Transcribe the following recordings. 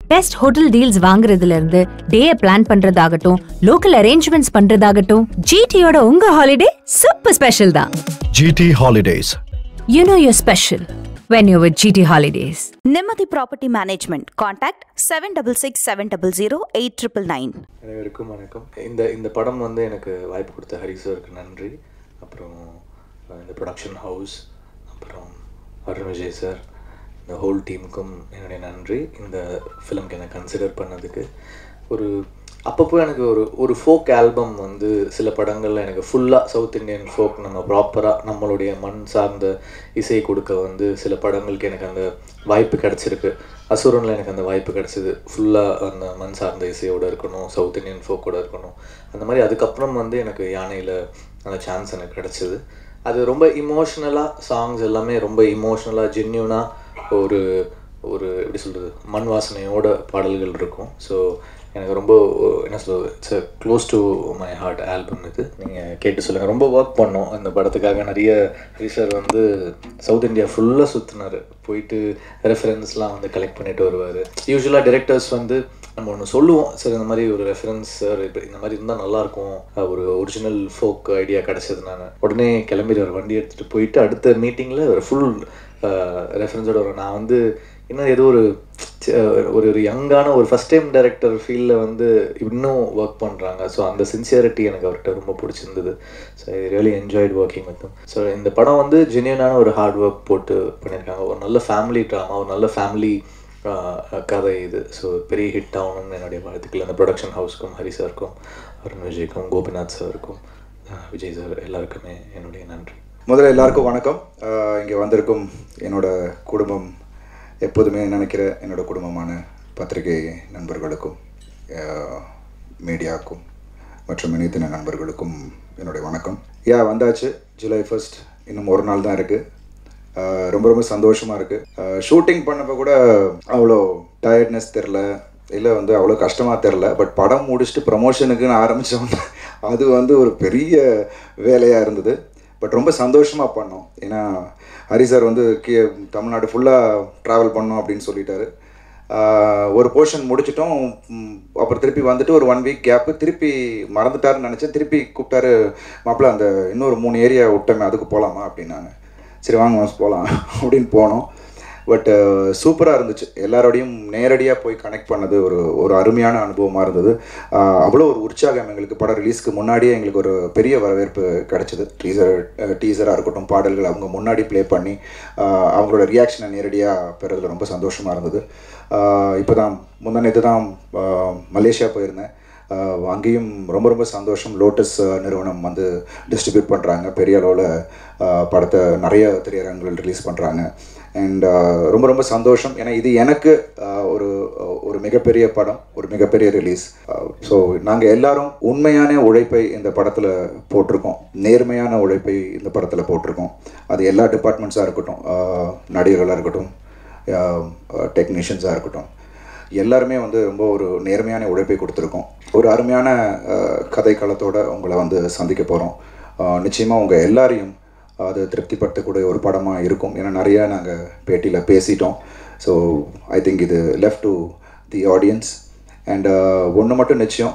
Best hotel deals வாங்குறதுல இருந்து day plan பண்றதாகட்டும் லோக்கல் அரேஞ்ச்மெண்ட்ஸ் பண்றதாகட்டும் ஜிடியோட உங்க ஹாலிடே சூப்பர் ஸ்பெஷல் தான் GT Holidays. You know your special when you with GT holidays நிம்மதி property management contact seven double six seven double zero eight triple nine அனைவருக்கும் வணக்கம் இந்த இந்த படம் வந்து எனக்கு வாய்ப்பு கொடுத்த ஹரி சாருக்கு நன்றி அப்புறம் அஹ், இந்த ப்ரொடக்ஷன் ஹவுஸ் அப்புறம் அருண் விஜய் சார் இந்த ஹோல் டீமுக்கும் என்னுடைய நன்றி இந்த ஃபிலிம்க்கு என்னை கன்சிடர் பண்ணதுக்கு ஒரு அப்பப்போ எனக்கு ஒரு ஒரு ஃபோக் ஆல்பம் வந்து சில படங்களில் எனக்கு ஃபுல்லாக சவுத் இந்தியன் ஃபோக் நம்ம ப்ராப்பராக நம்மளுடைய மண் சார்ந்த இசை கொடுக்க வந்து சில படங்களுக்கு எனக்கு அந்த வாய்ப்பு கிடச்சிருக்கு அசுரனில் எனக்கு அந்த வாய்ப்பு கிடச்சிது ஃபுல்லாக அந்த மண் சார்ந்த இசையோடு இருக்கணும் சவுத் இந்தியன் ஃபோக்கோட இருக்கணும் அந்த மாதிரி அதுக்கப்புறம் வந்து எனக்கு யானையில் அந்த சான்ஸ் எனக்கு கிடச்சிது அது ரொம்ப இமோஷ்னலாக சாங்ஸ் எல்லாமே ரொம்ப இமோஷ்னலாக ஜென்யூனாக ஒரு ஒரு எப்படி சொல்கிறது மண் வாசனையோட பாடல்கள் இருக்கும் ஸோ எனக்கு ரொம்ப ஒ- என்ன சொல்றது it's close to my heart album இது நீங்கள் கேட்டு சொல்லுங்கள் ரொம்ப ஒர்க் பண்ணோம் இந்த படத்துக்காக நிறைய சார் வந்து சவுத் இந்தியா ஃபுல்லாக சுற்றினார் போயிட்டு ரெஃபரன்ஸ்லாம் வந்து கலெக்ட் பண்ணிட்டு வருவார் யூஸ்வலாக டிரெக்டர்ஸ் வந்து நம்ம ஒன்று சொல்லுவோம் சார் இந்த மாதிரி ஒரு ரெஃபரன்ஸ் சார் இப்போ இந்த மாதிரி இருந்தால் நல்லாயிருக்கும் ஒரு ஒரிஜினல் ஃபோக் ஐடியா கிடச்சது நான் உடனே கிளம்பிடுவார் வண்டி எடுத்துகிட்டு போயிட்டு அடுத்த மீட்டிங்கில் ஒரு ஃபுல் ரெஃபரன்ஸோட வரும் நான் வந்து இன்னும் ஏதோ ஒரு ச்ச, ஒரு ஒரு யங்கான ஒரு ஃபஸ்ட் டைம் டைரக்டர் ஃபீல்டில் வந்து இன்னும் ஒர்க் பண்ணுறாங்க ஸோ அந்த சின்சியரிட்டி எனக்கு அவர்கிட்ட ரொம்ப பிடிச்சிருந்தது so I really enjoyed working with so இந்த படம் வந்து ஜென்யூனான ஒரு ஹார்ட் ஒர்க் போட்டு பண்ணியிருக்காங்க ஒரு நல்ல ஃபேமிலி ட்ராமா ஒரு நல்ல ஃபேமிலி கதை இது ஸோ பெரிய ஹிட் ஆகணும்னு என்னுடைய வாழ்த்துக்கள் அந்த ப்ரொடக்ஷன் ஹவுஸ்க்கும் ஹரி சாருக்கும் அருண் விஜய்க்கும் கோபிநாத் சாருக்கும் அஹ், விஜய் சார் எல்லாருக்குமே என்னுடைய நன்றி முதல்ல எல்லாருக்கும் வணக்கம் இங்கே வந்திருக்கும் என்னோட குடும்பம் எப்போதுமே நினைக்கிற என்னோட குடும்பமான பத்திரிகை நண்பர்களுக்கும் ஆஹ், மீடியாவுக்கும் மற்றும் இணையத்தின நண்பர்களுக்கும் என்னுடைய வணக்கம் யா வந்தாச்சு ஜூலை ஃபர்ஸ்ட் இன்னும் ஒரு நாள் தான் இருக்குது ரொம்ப ரொம்ப சந்தோஷமாக இருக்குது ஷூட்டிங் பண்ணப்போ கூட அவ்வளோ டயர்ட்னஸ் தெரில இல்லை வந்து அவ்வளோ கஷ்டமாக தெரில பட் படம் முடிச்சுட்டு ப்ரமோஷனுக்குன்னு ஆரம்பித்தோம் அது வந்து ஒரு பெரிய வேலையாக இருந்தது பட் ரொம்ப சந்தோஷமாக பண்ணோம் ஏன்னா ஹரி சார் வந்து கே தமிழ்நாடு ஃபுல்லாக ட்ராவல் பண்ணோம் அப்படின்னு சொல்லிட்டாரு ஆஹ் ஒரு போர்ஷன் முடிச்சிட்டோம் ம், அப்புறம் திருப்பி வந்துட்டு ஒரு ஒன் வீக் கேப்பு திருப்பி மறந்துட்டாருன்னு நினச்சேன் திருப்பி கூப்பிட்டாரு மாப்பிள்ள அந்த இன்னொரு மூணு ஏரியா விட்டோமே அதுக்கு போகலாமா அப்படின்னாங்க சரி வாங்க மாஸ் போகலாம் அப்படின்னு போனோம் பட் சூப்பராக இருந்துச்சு எல்லாரோடையும் நேரடியாக போய் கனெக்ட் பண்ணது ஒரு ஒரு அருமையான அனுபவமாக இருந்தது ஆஹ் அவ்வளோ ஒரு உற்சாகம் எங்களுக்கு படம் ரிலீஸ்க்கு முன்னாடியே எங்களுக்கு ஒரு பெரிய வரவேற்பு கிடைச்சிது டீசர் டீசராக இருக்கட்டும் பாடல்கள் அவங்க முன்னாடி ப்ளே பண்ணி ஆஹ் அவங்களோட ரியாக்ஷனை நேரடியாக பெறதுல ரொம்ப சந்தோஷமாக இருந்தது இப்போ தான் முந்தானத்து தான் ஆஹ் மலேசியா போயிருந்தேன் ஆஹ் அங்கேயும் ரொம்ப ரொம்ப சந்தோஷம் லோட்டஸ் ஆஹ் நிறுவனம் வந்து டிஸ்ட்ரிபியூட் பண்ணுறாங்க பெரிய அளவில் படத்தை நிறைய திரையரங்குகள் ரிலீஸ் பண்ணுறாங்க அண்ட் ரொம்ப ரொம்ப சந்தோஷம் ஏன்னா இது எனக்கு ஆஹ் ஒரு ஒரு மிகப்பெரிய படம் ஒரு மிகப்பெரிய ரிலீஸ் ஸோ நாங்கள் எல்லாரும் உண்மையான உழைப்பை இந்த படத்தில் போட்டிருக்கோம் நேர்மையான உழைப்பை இந்த படத்தில் போட்டிருக்கோம் அது எல்லா டிபார்ட்மெண்ட்ஸாக இருக்கட்டும் ஆஹ் நடிகர்களாக இருக்கட்டும் டெக்னீஷியன்ஸாக இருக்கட்டும் எல்லாருமே வந்து ரொம்ப ஒரு நேர்மையான உழைப்பை கொடுத்துருக்கோம் ஒரு அருமையான அஹ், கதை களத்தோட உங்களை வந்து சந்திக்க போகிறோம் நிச்சயமாக உங்கள் எல்லாரையும் அது திருப்திப்படுத்தக்கூடிய ஒரு படமாக இருக்கும் ஏன்னா நிறைய நாங்கள் பேட்டியில் பேசிட்டோம் ஸோ ஐ திங்க் இது left to the audience and ஒன்று மட்டும் நிச்சயம்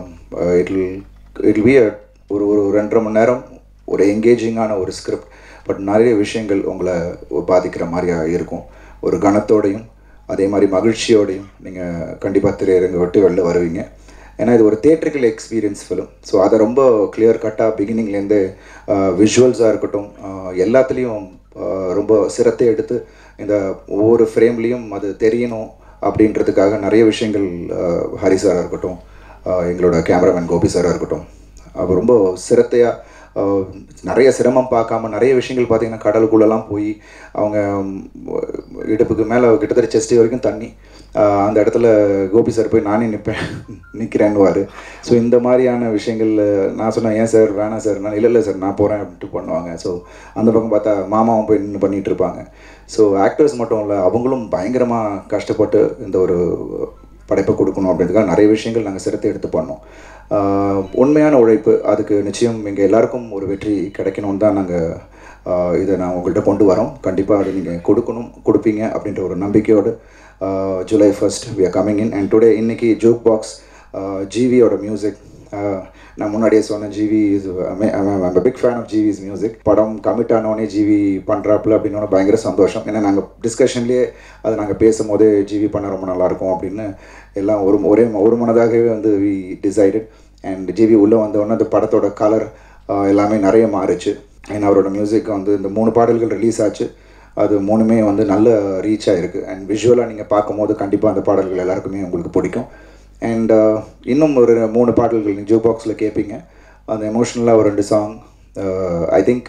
இட் இட் பி ஒரு ஒரு ரெண்டரை மணி நேரம் ஒரு எங்கேஜிங்கான ஒரு ஸ்கிரிப்ட் பட் நிறைய விஷயங்கள் உங்களை பாதிக்கிற மாதிரியா இருக்கும் ஒரு கணத்தோடையும் அதே மாதிரி மகிழ்ச்சியோடையும் நீங்கள் கண்டிப்பாக திரையரங்க விட்டு வெளில வருவீங்க ஏன்னா இது ஒரு தேட்டரிக்கல் எக்ஸ்பீரியன்ஸ் ஃபிலிம் ஸோ அதை ரொம்ப கிளியர் கட்டாக பிகினிங்லேருந்து விஷுவல்ஸாக இருக்கட்டும் ஆஹ் எல்லாத்துலேயும் ஆஹ் ரொம்ப சிரத்தை எடுத்து இந்த ஒவ்வொரு ஃப்ரேம்லேயும் அது தெரியணும் அப்படின்றதுக்காக நிறைய விஷயங்கள் ஆஹ் ஹரி சாராக இருக்கட்டும் ஆஹ் எங்களோட கேமராமேன் கோபி சாராக இருக்கட்டும் அவர் ரொம்ப சிரத்தையாக ஆஹ் நிறைய சிரமம் பார்க்காம நிறைய விஷயங்கள் பார்த்தீங்கன்னா கடலுக்குள்ளெல்லாம் போய் அவங்க ம், இடுப்புக்கு மேலே கிட்டத்தட்ட செஸ்ட் வரைக்கும் தண்ணி ஆஹ் அந்த இடத்துல கோபி சார் போய் நானே நிற்பேன் நிற்கிறேன்னுவார் ஸோ இந்த மாதிரியான விஷயங்கள் நான் சொன்னேன் ஏன் சார் வேணாம் சார் நான் இல்லை இல்லை சார் நான் போகிறேன் அப்படின்ட்டு பண்ணுவாங்க ஸோ அந்த பக்கம் பார்த்தா மாமாவும் போய் நின்று பண்ணிகிட்டு இருப்பாங்க ஸோ ஆக்டர்ஸ் மட்டும் இல்லை அவங்களும் பயங்கரமாக கஷ்டப்பட்டு இந்த ஒரு படைப்பை கொடுக்கணும் அப்படின்றதுக்காக நிறைய விஷயங்கள் நாங்கள் சிரத்தை எடுத்து பண்ணோம் ஆஹ் உண்மையான உழைப்பு அதுக்கு நிச்சயம் எங்கள் எல்லாருக்கும் ஒரு வெற்றி கிடைக்கணும்னு தான் நாங்கள் இதை நான் உங்கள்கிட்ட கொண்டு வரோம் கண்டிப்பாக அதை நீங்கள் கொடுக்கணும் கொடுப்பீங்க அப்படின்ற ஒரு நம்பிக்கையோடு July first we are coming in and today இன்னைக்கு ஜோக் பாக்ஸ் ஜிவியோட மியூசிக் நான் முன்னாடியே சொன்னேன் GV is big fan of GV's music படம் கமிட் ஆனோடனே ஜிவி பண்ணுறாப்புல அப்படின்னு பயங்கர சந்தோஷம் ஏன்னா நாங்கள் டிஸ்கஷன்லேயே அது நாங்கள் பேசும்போதே ஜிவி பண்ண ரொம்ப நல்லாயிருக்கும் அப்படின்னு எல்லாம் ஒரு ஒரே ஒரு மனதாகவே வந்து வி டிசைடட் அண்ட் ஜிவி உள்ளே வந்தோடனே அந்த படத்தோட கலர் எல்லாமே நிறைய மாறுச்சு அண்ட் அவரோட மியூசிக் வந்து இந்த மூணு பாடல்கள் ரிலீஸ் ஆச்சு அது மூணுமே வந்து நல்ல ரீச் ஆகிருக்கு அண்ட் விஷுவலாக நீங்கள் பார்க்கும்போது கண்டிப்பாக அந்த பாடல்கள் எல்லாருக்குமே உங்களுக்கு பிடிக்கும் அண்ட் இன்னும் ஒரு மூணு பாடல்கள் நீங்கள் ஜூ பாக்ஸில் கேட்பீங்க அந்த எமோஷ்னலாக ஒரு ரெண்டு சாங் ஐ திங்க்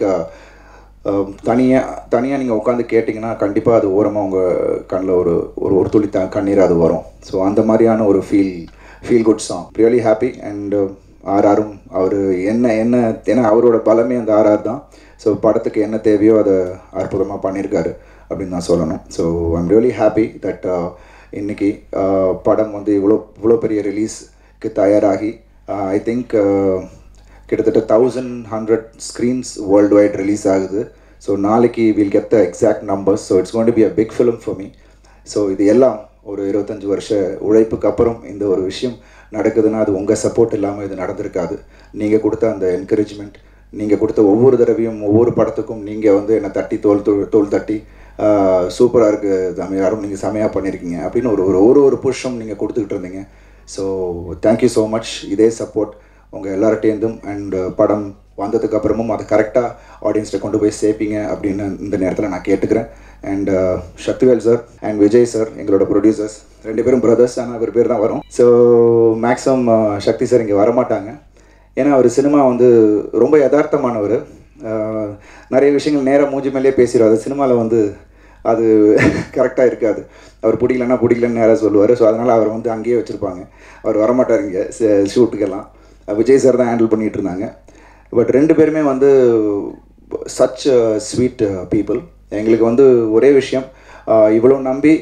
தனியாக தனியாக நீங்கள் உட்காந்து கேட்டிங்கன்னா கண்டிப்பாக அது ஓரமாக உங்கள் கண்ணில் ஒரு ஒரு ஒரு துளி த கண்ணீர் அது வரும் ஸோ அந்த மாதிரியான ஒரு feel feel good song really happy and ஆர்ஆரும் அவர் என்ன என்ன ஏன்னா அவரோட பலமே அந்த ஆர்ஆர் தான் ஸோ படத்துக்கு என்ன தேவையோ அதை அற்புதமாக பண்ணியிருக்காரு அப்படின்னு நான் சொல்லணும் so I'm really happy that இன்னைக்கு படம் வந்து இவ்வளோ இவ்வளோ பெரிய ரிலீஸ்க்கு தயாராகி ஐ திங்க் கிட்டத்தட்ட thousand hundred screens world wide release ஆகுது ஸோ நாளைக்கு will get the exact numbers so it's gonna be a big film for me so இது எல்லாம் ஒரு இருபத்தஞ்சி வருஷ உழைப்புக்கு அப்புறம் இந்த ஒரு விஷயம் நடக்குதுன்னா அது உங்கள் சப்போர்ட் இல்லாமல் இது நடந்திருக்காது நீங்கள் கொடுத்த அந்த என்கரேஜ்மெண்ட் நீங்கள் கொடுத்த ஒவ்வொரு தடவையும் ஒவ்வொரு படத்துக்கும் நீங்கள் வந்து என்னை தட்டி தோல் தோல் தோல் தட்டி சூப்பராக இருக்குது தமிழ் யாரும் நீங்கள் செமையாக பண்ணியிருக்கீங்க அப்படின்னு ஒரு ஒரு ஒரு ஒரு புஷ்ஷும் நீங்கள் கொடுத்துக்கிட்டு இருந்தீங்க ஸோ தேங்க்யூ ஸோ மச் இதே சப்போர்ட் உங்கள் எல்லார்ட்டேருந்தும் அண்ட் படம் வந்ததுக்கு அப்புறமும் அதை கரெக்டாக ஆடியன்ஸ்கிட்ட கொண்டு போய் சேர்ப்பீங்க அப்படின்னு இந்த நேரத்தில் நான் கேட்டுக்கிறேன் and Sakthivel sir and Vijay sir எங்களோட ப்ரொடியூசர்ஸ் ரெண்டு பேரும் பிரதர்ஸ் ஆனால் அவர் பேர் தான் வரும் ஸோ மேக்ஸிமம் சக்தி சார் இங்கே வரமாட்டாங்க ஏன்னா அவர் சினிமா வந்து ரொம்ப யதார்த்தமானவர் நிறைய விஷயங்கள் நேராக மூஞ்சி மேலேயே பேசிடுவார் சினிமாவில் வந்து அது கரெக்டாக இருக்காது அவர் பிடிக்கலன்னா பிடிக்கலன்னு நேராக சொல்லுவார் ஸோ அதனால் அவர் வந்து அங்கேயே வச்சுருப்பாங்க அவர் வரமாட்டார் இங்கே ஷூட்டுக்கெல்லாம் விஜய் சார் தான் ஹேண்டில் பண்ணிகிட்டு இருந்தாங்க பட் ரெண்டு பேருமே வந்து சச் ஸ்வீட் பீப்புள் எங்களுக்கு வந்து ஒரே விஷயம் இவ்வளோ நம்பி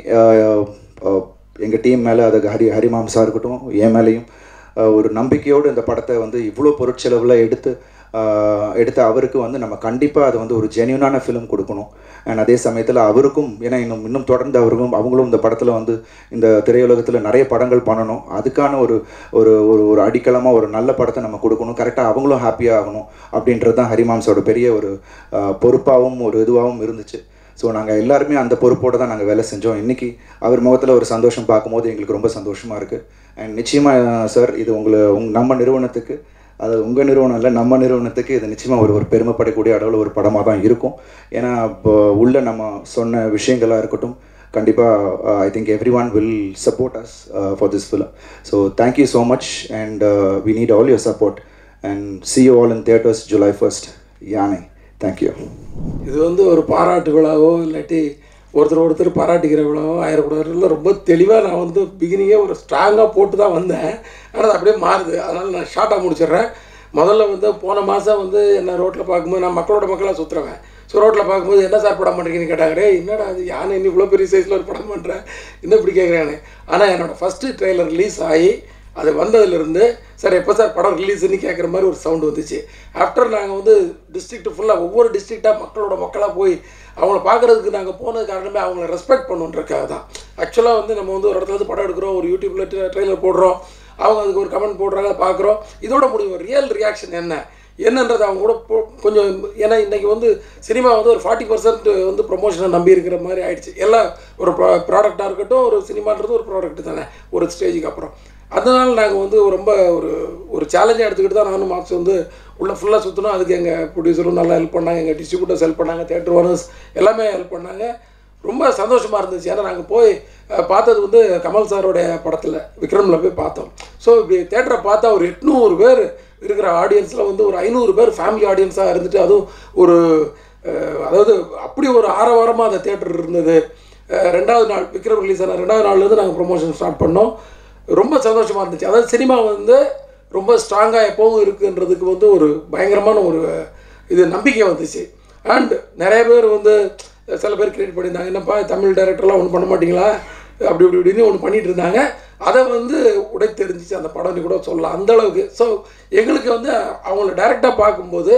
எங்கள் டீம் மேலே அது ஹரி ஹரிமாம்சா இருக்கட்டும் என் மேலேயும் ஒரு நம்பிக்கையோடு இந்த படத்தை வந்து இவ்வளோ பொருட்செலவில் எடுத்து எடுத்த அவருக்கு வந்து நம்ம கண்டிப்பாக அது வந்து ஒரு ஜென்யூனான ஃபிலிம் கொடுக்கணும் அண்ட் அதே சமயத்தில் அவருக்கும் ஏன்னா இன்னும் இன்னும் தொடர்ந்து அவருக்கும் அவங்களும் இந்த படத்தில் வந்து இந்த திரையுலகத்தில் நிறைய படங்கள் பண்ணணும் அதுக்கான ஒரு ஒரு ஒரு ஒரு அடிக்கலமாக ஒரு நல்ல படத்தை நம்ம கொடுக்கணும் கரெக்டாக அவங்களும் ஹாப்பியாக ஆகணும் அப்படின்றது தான் ஹரிமாம்ஸோட பெரிய ஒரு பொறுப்பாகவும் ஒரு இதுவாகவும் இருந்துச்சு ஸோ நாங்கள் எல்லாருமே அந்த பொறுப்போடு தான் நாங்கள் வேலை செஞ்சோம் இன்றைக்கி அவர் முகத்தில் ஒரு சந்தோஷம் பார்க்கும்போது எங்களுக்கு ரொம்ப சந்தோஷமாக இருக்குது அண்ட் நிச்சயமாக சார் இது உங்களை உங் நம்ம நிறுவனத்துக்கு அது உங்கள் நிறுவனம் இல்லை நம்ம நிறுவனத்துக்கு இது நிச்சயமாக ஒரு ஒரு பெருமைப்படக்கூடிய அளவில் ஒரு படமாக தான் இருக்கும் ஏன்னா இப்போ உள்ள நம்ம சொன்ன விஷயங்களாக இருக்கட்டும் கண்டிப்பாக I think everyone will support us for this film so thank you so much and we need all your support and see you all in theatres July first Yaanai thank you இது வந்து ஒரு பாராட்டு விழாவோ இல்லாட்டி ஒருத்தர் ஒருத்தர் பாராட்டிக்கிற விழாவோ ஆயிரக்கூடாதுல ரொம்ப தெளிவாக நான் வந்து பிகினிங்கே ஒரு ஸ்ட்ராங்காக போட்டு தான் வந்தேன் ஆனால் அது அப்படியே மாறுது அதனால் நான் ஷார்ட்டாக முடிச்சிடுறேன் முதல்ல வந்து போன மாதம் வந்து என்ன ரோட்டில் பார்க்கும்போது நான் மக்களோட மக்களாக சுற்றுறேன் ஸோ ரோட்டில் பார்க்கும்போது என்ன சார் படம் பண்ணுறீங்கன்னு கேட்டாங்க என்னடா அது யானை இன்னும் இவ்வளோ பெரிய சைஸில் ஒரு படம் பண்ணுறேன் என்ன இப்படி கேட்குறேன்னு ஆனால் என்னோடய ஃபஸ்ட்டு ட்ரெய்லர் ரிலீஸ் ஆகி அது வந்ததுலேருந்து சார் எப்போ சார் படம் ரிலீஸ்னு கேட்குற மாதிரி ஒரு சவுண்டு வந்துச்சு ஆஃப்டர் நாங்கள் வந்து டிஸ்ட்ரிக்ட் ஃபுல்லாக ஒவ்வொரு டிஸ்ட்ரிக்டாக மக்களோட மக்களாக போய் அவங்கள பார்க்குறதுக்கு நாங்கள் போனது காரணமே அவங்கள ரெஸ்பெக்ட் பண்ணுன்றக்காக தான் ஆக்சுவலாக வந்து நம்ம வந்து ஒரு இடத்துல இருந்து படம் எடுக்கிறோம் ஒரு யூடியூப்பில் ட்ரெயிலர் போடுறோம் அவங்க அதுக்கு ஒரு கமெண்ட் போடுறாங்க பார்க்குறோம் இதோட முடிவு ரியல் ரியாக்ஷன் என்ன என்னன்றது அவங்க கூட போ- கொஞ்சம் ஏன்னா இன்றைக்கி வந்து சினிமா வந்து ஒரு ஃபார்ட்டி பர்சன்ட் வந்து ப்ரொமோஷனை நம்பி இருக்கிற மாதிரி ஆயிடுச்சு எல்லாம் ஒரு ப்ராடக்டாக இருக்கட்டும் ஒரு சினிமான்றது ஒரு ப்ராடக்ட் தானே ஒரு ஸ்டேஜுக்கு அப்புறம் அதனால் நாங்கள் வந்து ரொம்ப ஒரு ஒரு சேலஞ்சாக எடுத்துக்கிட்டு தான் நானும் மார்க்ஸ் வந்து உள்ள ஃபுல்லாக சுற்றினோம் அதுக்கு எங்கள் ப்ரொடியூசரும் நல்லா ஹெல்ப் பண்ணாங்க எங்கள் டிஸ்ட்ரிபியூட்டர்ஸ் ஹெல்ப் பண்ணாங்க தேட்டர் ஓனர்ஸ் எல்லாமே ஹெல்ப் பண்ணாங்க ரொம்ப சந்தோஷமாக இருந்துச்சு ஏன்னா நாங்கள் போய் அஹ், பார்த்தது வந்து கமல் சாரோடைய படத்தில் விக்ரமில் போய் பார்த்தோம் ஸோ இப்படி தேட்டரை பார்த்தா ஒரு எட்நூறு பேர் இருக்கிற ஆடியன்ஸில் வந்து ஒரு ஐநூறு பேர் ஃபேமிலி ஆடியன்ஸாக இருந்துட்டு அதுவும் ஒரு அஹ், அதாவது அப்படி ஒரு ஆரவாரமாக அந்த தேட்டர் இருந்தது அஹ், ரெண்டாவது நாள் விக்ரம் ரிலீஸ் ஆன ரெண்டாவது நாள்லேருந்து நாங்கள் ப்ரொமோஷன் ஸ்டார்ட் பண்ணோம் ரொம்ப சந்தோஷமாக இருந்துச்சு அதாவது சினிமா வந்து ரொம்ப ஸ்ட்ராங்காக எப்போவும் இருக்குன்றதுக்கு வந்து ஒரு பயங்கரமான ஒரு இது நம்பிக்கை வந்துச்சு அண்ட் நிறைய பேர் வந்து சில பேர் கிரியேட் பண்ணியிருந்தாங்க என்னப்பா தமிழ் டைரக்டர்லாம் ஒன்றும் பண்ண மாட்டீங்களா அப்படி இப்படி இப்படின்னு ஒன்று பண்ணிட்டு இருந்தாங்க அதை வந்து உடை தெரிஞ்சிச்சு அந்த படம்னு கூட சொல்லலாம் அந்த அளவுக்கு ஸோ எங்களுக்கு வந்து அவங்கள டைரெக்டாக பார்க்கும்போது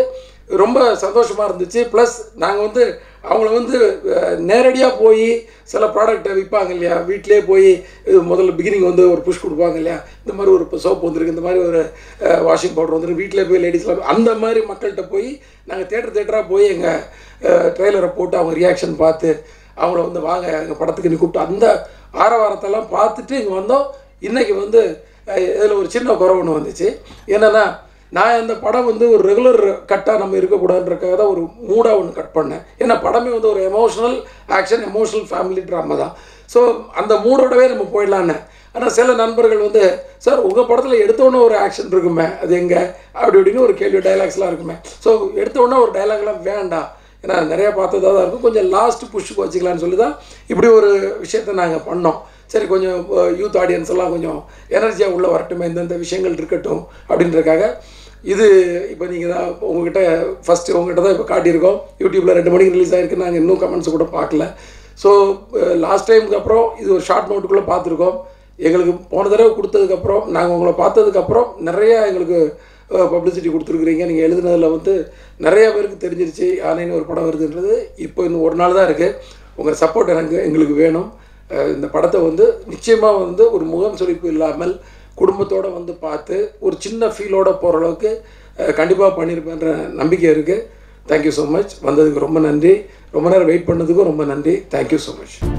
ரொம்ப சந்தோஷமாக இருந்துச்சு ப்ளஸ் நாங்கள் வந்து அவங்கள வந்து நேரடியாக போய் சில ப்ராடக்ட்டை விற்பாங்க இல்லையா வீட்டிலே போய் இது முதல்ல பிகினிங் வந்து ஒரு புஷ் கொடுப்பாங்க இல்லையா இந்த மாதிரி ஒரு சோப் வந்திருக்கு இந்த மாதிரி ஒரு வாஷிங் பவுடர் வந்துருக்கு வீட்டிலே போய் லேடிஸ்லாம் அந்த மாதிரி மக்கள்கிட்ட போய் நாங்கள் தேட்டர் தேட்டராக போய் எங்கள் ட்ரெய்லரை போட்டு அவங்க ரியாக்ஷன் பார்த்து அவங்கள வந்து வாங்க எங்கள் படத்துக்கு நீ கூப்பிட்டு அந்த ஆரவாரத்தெல்லாம் பார்த்துட்டு இங்கே வந்தோம் இன்றைக்கி வந்து இதில் ஒரு சின்ன குறை ஒன்று வந்துச்சு என்னென்னா நான் இந்த படம் வந்து ஒரு ரெகுலர் கட்டாக நம்ம இருக்கக்கூடாதுன்றக்காக தான் ஒரு மூடாக ஒன்று கட் பண்ணேன் ஏன்னா படமே வந்து ஒரு emotional action emotional family drama தான் ஸோ அந்த மூடோடவே நம்ம போயிடலான்னு ஆனால் சில நண்பர்கள் வந்து சார் உங்கள் படத்தில் எடுத்தோன்னே ஒரு ஆக்ஷன் இருக்குமே அது எங்கே அப்படி இப்படின்னு ஒரு கேள்வி டைலாக்ஸ்லாம் இருக்குமே ஸோ எடுத்தோன்னே ஒரு டைலாக்லாம் வேண்டாம் ஏன்னா நிறையா பார்த்ததா தான் இருக்கும் கொஞ்சம் லாஸ்ட் புஷ்ஷுக்கு வச்சுக்கலான்னு சொல்லி தான் இப்படி ஒரு விஷயத்த நாங்கள் பண்ணோம் சரி கொஞ்சம் யூத் ஆடியன்ஸ் எல்லாம் கொஞ்சம் எனர்ஜியாக உள்ளே வரட்டுமே இந்தந்த விஷயங்கள் இருக்கட்டும் அப்படின்றக்காக இது இப்போ நீங்கள் தான் உங்ககிட்ட ஃபஸ்ட்டு உங்ககிட்ட தான் இப்போ காட்டியிருக்கோம் யூடியூப்பில் ரெண்டு மணிக்கு ரிலீஸ் ஆகிருக்கு நாங்கள் இன்னும் கமெண்ட்ஸ் கூட பார்க்கல ஸோ லாஸ்ட் டைமுக்கு அப்புறம் இது ஒரு ஷார்ட் நோட்டுக்குள்ளே பார்த்துருக்கோம் எங்களுக்கு போன தடவை கொடுத்ததுக்கப்புறம் நாங்கள் உங்களை பார்த்ததுக்கப்புறம் நிறையா எங்களுக்கு பப்ளிசிட்டி கொடுத்துருக்குறீங்க நீங்கள் எழுதுனதில் வந்து நிறைய பேருக்கு தெரிஞ்சிருச்சு ஆனைன்னு ஒரு படம் வருதுன்றது இப்போ இன்னும் ஒரு நாள் தான் இருக்குது உங்கள் சப்போர்ட் எனக்கு எங்களுக்கு வேணும் அஹ் இந்த படத்தை வந்து நிச்சயமாக வந்து ஒரு முகம் சொலிப்பு இல்லாமல் குடும்பத்தோடு வந்து பார்த்து ஒரு சின்ன ஃபீலோட போகிற அளவுக்கு கண்டிப்பாக பண்ணியிருப்பேன்ற நம்பிக்கை இருக்குது தேங்க்யூ ஸோ மச் வந்ததுக்கு ரொம்ப நன்றி ரொம்ப நேரம் வெயிட் பண்ணதுக்கும் ரொம்ப நன்றி தேங்க்யூ ஸோ மச்